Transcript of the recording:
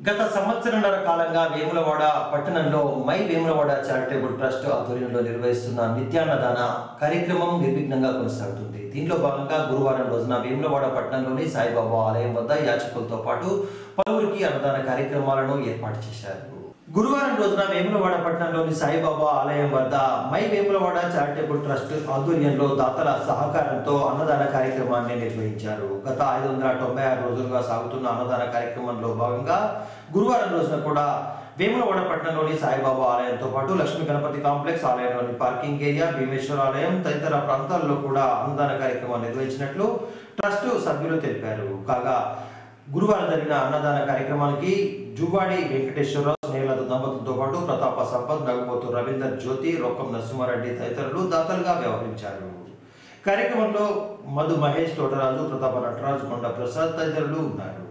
గత సంవత్సరంన్నర కాలంగా వేములవాడ పట్టణంలో మై వేములవాడ చారిటబుల్ ట్రస్ట్ ఆధ్వర్యంలో నిర్వహిస్తున్న నిత్యాన్నదాన కార్యక్రమం నిర్విఘ్నంగా కొనసాగుతుంది దీనిలో భాగంగా గురువారం రోజున వేములవాడ పట్టణంలోని సాయిబాబా ఆలయం వద్ద యాచకులతో పాటు పలువురికి అన్నదాన కార్యక్రమాలను ఏర్పాటు చేశారు గురువారం రోజున వేములవాడ పట్టణంలోని సాయిబాబా ఆలయం వద్ద మై వేములవాడ చారిటబుల్ ట్రస్ట్ ఆధ్వర్యంలో దాతల సహకారంతో అన్నదాన కార్యక్రమాన్ని నిర్వహించారు గత ఐదు వందల తొంభై ఆరు రోజులుగా సాగుతున్న అన్నదాన కార్యక్రమంలో భాగంగా గురువారం రోజున కూడా వేములవాడ పట్టణంలోని సాయిబాబా ఆలయంతో పాటు లక్ష్మీ గణపతి కాంప్లెక్స్ ఆలయంలోని పార్కింగ్ ఏరియా భీమేశ్వర ఆలయం తదితర ప్రాంతాల్లో కూడా అన్నదాన కార్యక్రమాన్ని నిర్వహించినట్లు ట్రస్ట్ సభ్యులు తెలిపారు కాగా గురువారం జరిగిన అన్నదాన కార్యక్రమానికి జువ్వాడి వెంకటేశ్వరరావు స్నేహితులతో దంపతులతో పాటు ప్రతాప సంపత్ నగపోతు రవీందర్ జ్యోతి రొక్కం నరసింహారెడ్డి తదితరులు దాతలుగా వ్యవహరించారు కార్యక్రమంలో మధు మహేష్ తోటరాజు ప్రతాప నటరాజు కొండ ప్రసాద్ తదితరులు ఉన్నారు